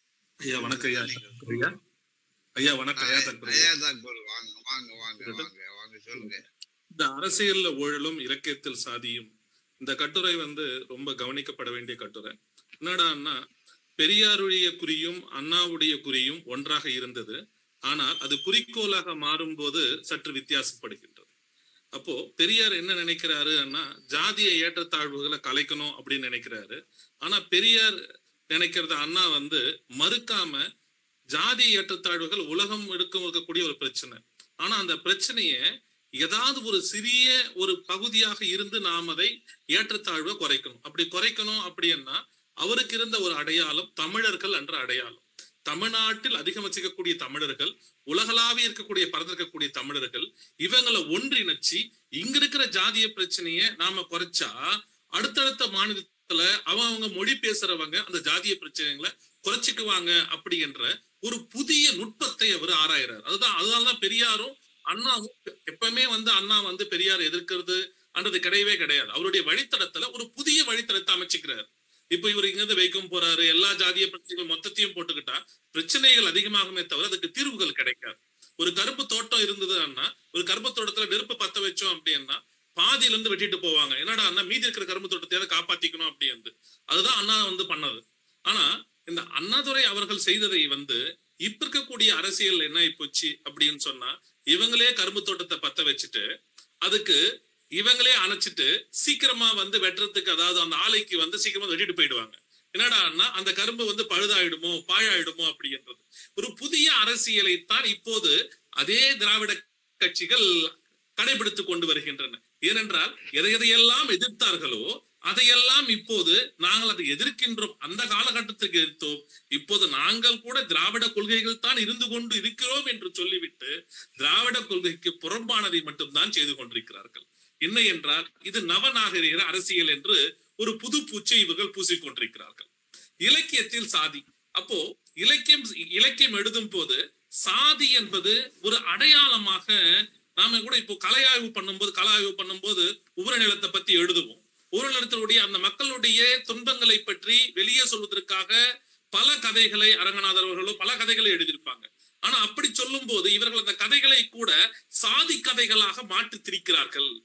ஐயா வணக்கம் ஐயா ஐயா ஐயா வணக்கம் ஐயா தற்போது ஐயா தான் வாங்க வாங்க வாங்க வாங்க வாங்க சொல்லுங்க இந்த அரசியல்ல ஊழலும் இலக்கியத்தில் சாதியும் இந்த கட்டுரை வந்து ரொம்ப கவனிக்கப்பட வேண்டிய கட்டுரை என்னடான்னா பெரியாருடைய குறியும் அண்ணாவுடைய குறியும் ஒன்றாக இருந்தது ஆனால் அது குறிக்கோளாக மாறும்போது சற்று வித்தியாசப்படுகின்றது அப்போ பெரியார் என்ன நினைக்கிறாரு அண்ணா ஜாதிய ஏற்றத்தாழ்வுகளை கலைக்கணும் அப்படின்னு நினைக்கிறாரு ஆனா பெரியார் நினைக்கிறத அண்ணா வந்து மறுக்காம ஜாதி ஏற்றத்தாழ்வுகள் உலகம் எடுக்கும் இருக்கக்கூடிய ஒரு பிரச்சனை ஆனா அந்த பிரச்சனைய ஏதாவது ஒரு சிறிய ஒரு பகுதியாக இருந்து நாம் அதை ஏற்றத்தாழ்வை குறைக்கணும் அப்படி குறைக்கணும் அப்படின்னா அவருக்கு இருந்த ஒரு அடையாளம் தமிழர்கள் என்ற அடையாளம் தமிழ்நாட்டில் அதிகம் வச்சுக்கக்கூடிய தமிழர்கள் உலகளாவிய இருக்கக்கூடிய பறந்திருக்கக்கூடிய தமிழர்கள் இவங்களை ஒன்றிணைச்சு இங்க இருக்கிற ஜாதிய பிரச்சனைய நாம குறைச்சா அடுத்தடுத்த மாநிலத்துல அவங்க அவங்க மொழி பேசுறவங்க அந்த ஜாதிய பிரச்சனைகளை குறைச்சிக்குவாங்க அப்படி என்ற ஒரு புதிய நுட்பத்தை அவர் ஆராயிறார் அதுதான் அதனாலதான் பெரியாரும் அண்ணாவும் எப்பவுமே வந்து அண்ணா வந்து பெரியார் எதிர்க்கிறது அன்றது கிடையவே கிடையாது அவருடைய வழித்தடத்துல ஒரு புதிய வழித்தடத்தை அமைச்சுக்கிறார் இப்ப இவர் இங்கிருந்து வைக்கும் போறாரு எல்லா ஜாதிய பிரச்சனைகள் மொத்தத்தையும் போட்டுக்கிட்டா பிரச்சனைகள் அதிகமாகுமே தவிர அதுக்கு தீர்வுகள் கிடைக்காது ஒரு கருப்பு தோட்டம் இருந்தது அண்ணா ஒரு கருப்பு தோட்டத்துல நெருப்பு பத்த வச்சோம் அப்படின்னா பாதியில இருந்து வெட்டிட்டு போவாங்க என்னடா அண்ணா மீதி இருக்கிற கரும்பு தோட்டத்தையாவது காப்பாத்திக்கணும் அப்படின்னு அதுதான் அண்ணா வந்து பண்ணது ஆனா இந்த அண்ணாதுரை அவர்கள் செய்ததை வந்து இப்ப இருக்கக்கூடிய அரசியல் என்ன ஆயிப்போச்சு அப்படின்னு சொன்னா இவங்களே கரும்பு தோட்டத்தை பத்த வச்சுட்டு அதுக்கு இவங்களே அணைச்சிட்டு சீக்கிரமா வந்து வெட்டுறதுக்கு அதாவது அந்த ஆலைக்கு வந்து சீக்கிரமா வெட்டிட்டு போயிடுவாங்க என்னடான்னா அந்த கரும்பு வந்து பழுதாயிடுமோ பாழாயிடுமோ அப்படின்றது ஒரு புதிய அரசியலை தான் இப்போது அதே திராவிட கட்சிகள் கடைபிடித்துக் கொண்டு வருகின்றன ஏனென்றால் எதை எதையெல்லாம் எதிர்த்தார்களோ அதையெல்லாம் இப்போது நாங்கள் அதை எதிர்க்கின்றோம் அந்த காலகட்டத்துக்கு எதிர்த்தோம் இப்போது நாங்கள் கூட திராவிட கொள்கைகள் தான் இருந்து கொண்டு இருக்கிறோம் என்று சொல்லிவிட்டு திராவிட கொள்கைக்கு புறம்பானதை மட்டும்தான் செய்து கொண்டிருக்கிறார்கள் என்ன என்றால் இது நவநாகரிக அரசியல் என்று ஒரு புது பூச்சை இவர்கள் பூசிக்கொண்டிருக்கிறார்கள் இலக்கியத்தில் சாதி அப்போ இலக்கியம் இலக்கியம் எழுதும் போது சாதி என்பது ஒரு அடையாளமாக நாம கூட இப்போ கலை ஆய்வு பண்ணும்போது கலை ஆய்வு பண்ணும்போது உபர நிலத்தை பத்தி எழுதுவோம் உபர நிலத்தினுடைய அந்த மக்களுடைய துன்பங்களை பற்றி வெளியே சொல்வதற்காக பல கதைகளை அரங்கநாதர் அவர்களோ பல கதைகளை எழுதியிருப்பாங்க ஆனா அப்படி சொல்லும் போது இவர்கள் அந்த கதைகளை கூட சாதி கதைகளாக மாற்றி திரிக்கிறார்கள்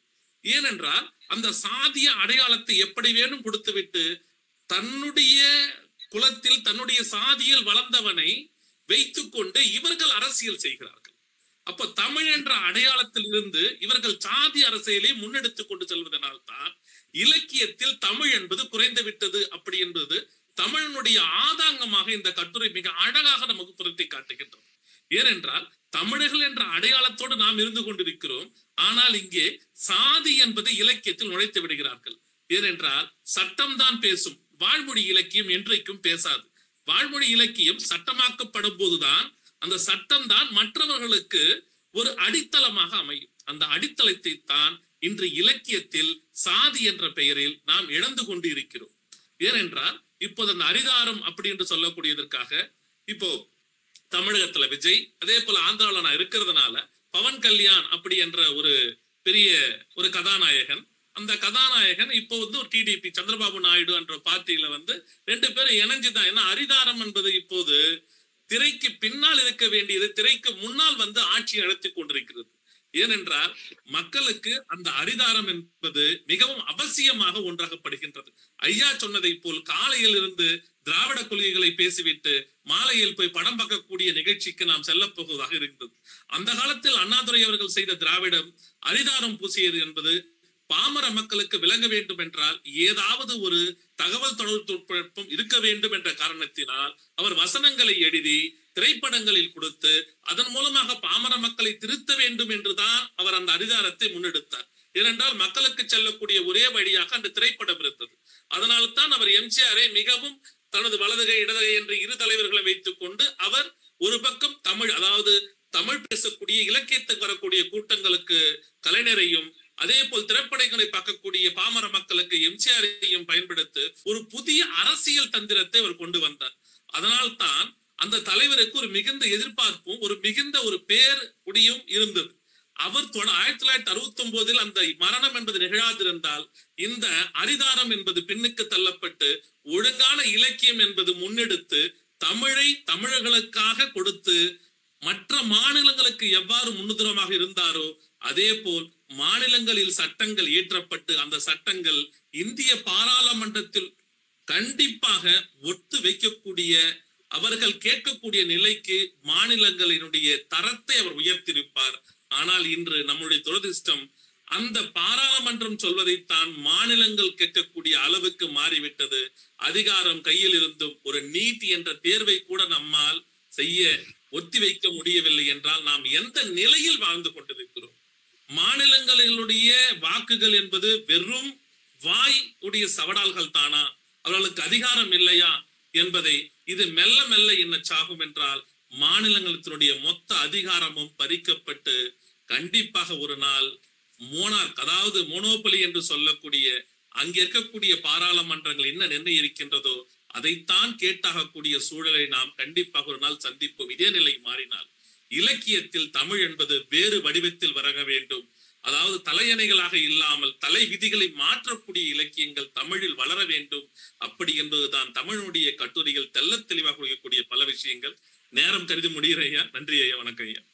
ஏனென்றால் அந்த சாதிய அடையாளத்தை எப்படி வேணும் கொடுத்துவிட்டு தன்னுடைய குலத்தில் தன்னுடைய சாதியில் வளர்ந்தவனை வைத்துக்கொண்டு இவர்கள் அரசியல் செய்கிறார்கள் அப்ப தமிழ் என்ற அடையாளத்தில் இருந்து இவர்கள் சாதி அரசியலை முன்னெடுத்துக் கொண்டு செல்வதனால் தான் இலக்கியத்தில் தமிழ் என்பது குறைந்து விட்டது அப்படி என்பது தமிழனுடைய ஆதாங்கமாக இந்த கட்டுரை மிக அழகாக நமக்கு புரட்டி காட்டுகின்றது ஏனென்றால் தமிழர்கள் என்ற அடையாளத்தோடு நாம் இருந்து கொண்டிருக்கிறோம் ஆனால் இங்கே சாதி என்பது இலக்கியத்தில் நுழைத்து விடுகிறார்கள் ஏனென்றால் சட்டம் தான் பேசும் வாழ்மொழி இலக்கியம் என்றைக்கும் பேசாது வாழ்மொழி இலக்கியம் சட்டமாக்கப்படும் போதுதான் அந்த சட்டம் தான் மற்றவர்களுக்கு ஒரு அடித்தளமாக அமையும் அந்த அடித்தளத்தை தான் இன்று இலக்கியத்தில் சாதி என்ற பெயரில் நாம் இழந்து கொண்டு இருக்கிறோம் ஏனென்றால் இப்போது அந்த அரிதாரம் அப்படி என்று சொல்லக்கூடியதற்காக இப்போ தமிழகத்துல விஜய் அதே போல ஆந்திரால நான் இருக்கிறதுனால பவன் கல்யாண் அப்படி என்ற ஒரு பெரிய ஒரு கதாநாயகன் அந்த கதாநாயகன் இப்போ வந்து ஒரு டிடிபி சந்திரபாபு நாயுடு என்ற பார்ட்டியில வந்து ரெண்டு பேரும் இணைஞ்சுதான் ஏன்னா அரிதாரம் என்பது இப்போது திரைக்கு பின்னால் இருக்க வேண்டியது திரைக்கு முன்னால் வந்து ஆட்சி நடத்தி கொண்டிருக்கிறது ஏனென்றால் மக்களுக்கு அந்த அரிதாரம் என்பது மிகவும் அவசியமாக ஒன்றாகப்படுகின்றது ஐயா சொன்னதை போல் காலையில் இருந்து திராவிட கொள்கைகளை பேசிவிட்டு மாலையில் போய் படம் பார்க்கக்கூடிய நிகழ்ச்சிக்கு நாம் செல்ல போவதாக இருந்தது அந்த காலத்தில் அண்ணாதுரை அவர்கள் செய்த திராவிடம் அரிதாரம் பூசியது என்பது பாமர மக்களுக்கு விளங்க வேண்டும் என்றால் ஏதாவது ஒரு தகவல் தொடர்பு தொழில்நுட்பம் இருக்க வேண்டும் என்ற காரணத்தினால் அவர் வசனங்களை எழுதி திரைப்படங்களில் கொடுத்து அதன் மூலமாக பாமர மக்களை திருத்த வேண்டும் என்றுதான் அவர் அந்த அதிகாரத்தை முன்னெடுத்தார் ஏனென்றால் மக்களுக்கு செல்லக்கூடிய ஒரே வழியாக அந்த திரைப்படம் இருந்தது அதனால் தான் அவர் எம்ஜிஆரை மிகவும் தனது வலதுகை இடதுகை என்று இரு தலைவர்களை வைத்துக் கொண்டு அவர் ஒரு பக்கம் தமிழ் அதாவது தமிழ் பேசக்கூடிய இலக்கியத்துக்கு வரக்கூடிய கூட்டங்களுக்கு கலைஞரையும் அதே போல் திரைப்படங்களை பார்க்கக்கூடிய பாமர மக்களுக்கு எம்ஜிஆரையும் பயன்படுத்தி ஒரு புதிய அரசியல் தந்திரத்தை அவர் கொண்டு வந்தார் அதனால் தான் அந்த தலைவருக்கு ஒரு மிகுந்த எதிர்பார்ப்பும் ஒரு மிகுந்த ஒரு பேர் குடியும் இருந்தது அவர் தொட ஆயிரத்தி தொள்ளாயிரத்தி அறுபத்தி ஒன்பதில் அந்த மரணம் என்பது நிகழாதிருந்தால் இந்த அரிதாரம் என்பது பின்னுக்கு தள்ளப்பட்டு ஒழுங்கான இலக்கியம் என்பது முன்னெடுத்து தமிழை தமிழர்களுக்காக கொடுத்து மற்ற மாநிலங்களுக்கு எவ்வாறு முன்னுதாரணமாக இருந்தாரோ அதே போல் மாநிலங்களில் சட்டங்கள் இயற்றப்பட்டு அந்த சட்டங்கள் இந்திய பாராளுமன்றத்தில் கண்டிப்பாக ஒத்து வைக்கக்கூடிய அவர்கள் கேட்கக்கூடிய நிலைக்கு மாநிலங்களினுடைய தரத்தை அவர் உயர்த்திருப்பார் ஆனால் இன்று நம்முடைய துரதிர்ஷ்டம் அந்த பாராளுமன்றம் சொல்வதைத்தான் மாநிலங்கள் கேட்கக்கூடிய அளவுக்கு மாறிவிட்டது அதிகாரம் கையில் இருந்தும் ஒரு நீட் என்ற தேர்வை கூட நம்மால் செய்ய ஒத்தி வைக்க முடியவில்லை என்றால் நாம் எந்த நிலையில் வாழ்ந்து கொண்டிருக்கிறோம் மாநிலங்களினுடைய வாக்குகள் என்பது வெறும் வாய் உடைய சவடால்கள் தானா அவர்களுக்கு அதிகாரம் இல்லையா என்பதை இது மெல்ல மெல்ல என்ன சாகும் என்றால் மாநிலங்களினுடைய மொத்த அதிகாரமும் பறிக்கப்பட்டு கண்டிப்பாக ஒரு நாள் மோனார்க் அதாவது மோனோபலி என்று சொல்லக்கூடிய அங்க இருக்கக்கூடிய பாராளுமன்றங்கள் என்ன நிர்ணயிக்கின்றதோ அதைத்தான் கேட்டாகக்கூடிய சூழலை நாம் கண்டிப்பாக ஒரு நாள் சந்திப்போம் இதே நிலை மாறினால் இலக்கியத்தில் தமிழ் என்பது வேறு வடிவத்தில் வர வேண்டும் அதாவது தலையணைகளாக இல்லாமல் தலை விதிகளை மாற்றக்கூடிய இலக்கியங்கள் தமிழில் வளர வேண்டும் அப்படி என்பதுதான் தமிழுடைய கட்டுரைகள் தெல்ல தெளிவாக இருக்கக்கூடிய பல விஷயங்கள் நேரம் கருதி முடிகிற ஐயா நன்றி ஐயா வணக்கம் ஐயா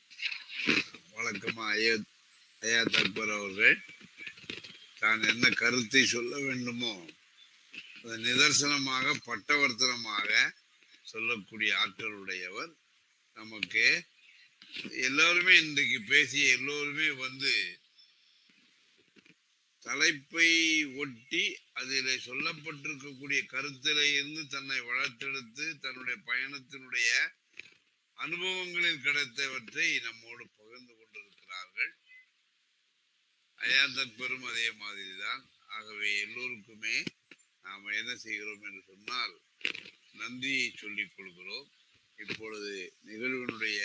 வணக்கமா ஐயா ஐயா தக்பர் அவர்கள் தான் என்ன கருத்தை சொல்ல வேண்டுமோ அதை நிதர்சனமாக பட்டவர்த்தனமாக சொல்லக்கூடிய ஆற்றலுடையவர் நமக்கு எல்லோருமே இன்றைக்கு பேசிய எல்லோருமே வந்து தலைப்பை ஒட்டி அதில் சொல்லப்பட்டிருக்கக்கூடிய கருத்தில இருந்து தன்னை வளர்த்தெடுத்து தன்னுடைய பயணத்தினுடைய அனுபவங்களில் கிடைத்தவற்றை நம்மோடு பகிர்ந்து கொண்டிருக்கிறார்கள் அயாந்தக் பெரும் அதே மாதிரிதான் ஆகவே எல்லோருக்குமே நாம் என்ன செய்கிறோம் என்று சொன்னால் நன்றியை சொல்லிக் கொள்கிறோம் இப்பொழுது நிகழ்வினுடைய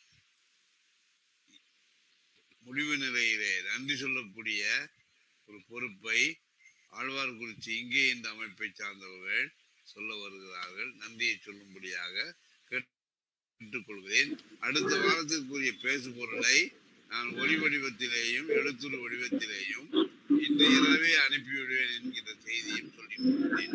முடிவு நிலையிலே நன்றி சொல்லக்கூடிய ஒரு பொறுப்பை ஆழ்வார்குறிச்சி இங்கே இந்த அமைப்பை சார்ந்தவர்கள் சொல்ல வருகிறார்கள் நன்றியை சொல்லும்படியாக கேட்டுக்கொள்கிறேன் அடுத்த வாரத்திற்குரிய பேசு பொருளை நான் ஒளி வடிவத்திலேயும் எழுத்துரு வடிவத்திலேயும் இன்று இரவே அனுப்பிவிடுவேன் என்கிற செய்தியும் சொல்லிக் கொள்கிறேன்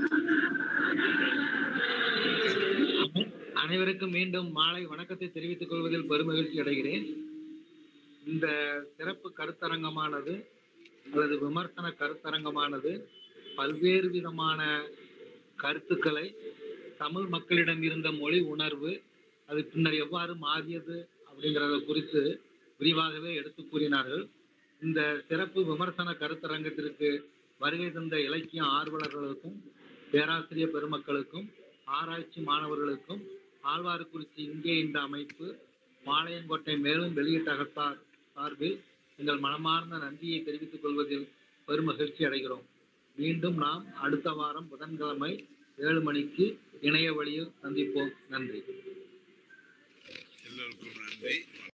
அனைவருக்கும் மீண்டும் மாலை வணக்கத்தை தெரிவித்துக் கொள்வதில் பெருமகிழ்ச்சி அடைகிறேன் இந்த சிறப்பு கருத்தரங்கமானது அல்லது விமர்சன கருத்தரங்கமானது பல்வேறு விதமான கருத்துக்களை தமிழ் மக்களிடம் இருந்த மொழி உணர்வு அது பின்னர் எவ்வாறு மாறியது அப்படிங்கிறத குறித்து விரிவாகவே எடுத்து கூறினார்கள் இந்த சிறப்பு விமர்சன கருத்தரங்கத்திற்கு வருகை தந்த இலக்கிய ஆர்வலர்களுக்கும் பேராசிரியர் பெருமக்களுக்கும் ஆராய்ச்சி மாணவர்களுக்கும் ஆழ்வார்குறிச்சி இங்கே இந்த அமைப்பு பாளையங்கோட்டை மேலும் வெளியீட்டகத்தார் சார்பில் எங்கள் மனமார்ந்த நன்றியை தெரிவித்துக் கொள்வதில் பெருமகிழ்ச்சி அடைகிறோம் மீண்டும் நாம் அடுத்த வாரம் புதன்கிழமை ஏழு மணிக்கு இணைய வழியில் சந்திப்போம் நன்றி எல்லோருக்கும் நன்றி